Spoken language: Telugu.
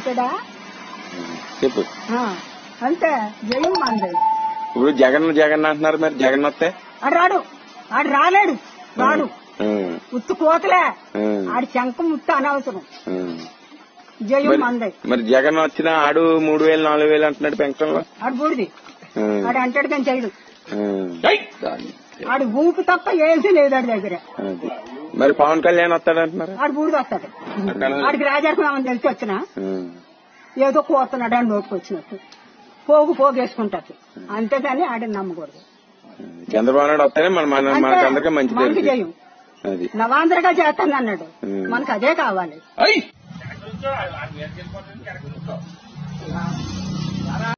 అంతేదా చెప్పు ఆ, అంతే జయం మంది ఇప్పుడు జగన్ జగన్ అంటున్నారు మరి జగన్ వస్తే ఆడు రాడు ఆడు రాలేడు రాడు ఉమ్, ఉత్తు కోతలే ఉమ్, ఆడి శంఖం ఉత్తు అనవసరం ఉమ్. జయం మరి- మంది మరి జగన్ వచ్చిన ఆడు మూడు వేలు నాలుగు వేలు అంటున్నాడు పెన్షన్ లో ఆడు బూడిది ఆడు అంటాడు కానీ చేయడు ఆడు ఊపు తప్ప ఏమీ లేదు ఆడి దగ్గర మరి పవన్ కళ్యాణ్ వస్తాడు అంటున్నారు ఆడు బూడిది వస్తాడు ఆడికి రాజాకున్నామని తెలిసి వచ్చిన ఉమ్, ఏదో కోరుతున్నాడు అని నోటుకు వచ్చినట్టు పోగు పోగేసుకుంటాడు అంతేగాని ఆడిని నమ్మకూడదు చంద్రబాబు నాయుడు వస్తేనే మన మన అంతే. మనకందరికీ మంచి మనకి పేరు జయం అది నవాంధ్రగా చేస్తాను అన్నాడు ఉమ్. మనకు అదే కావాలి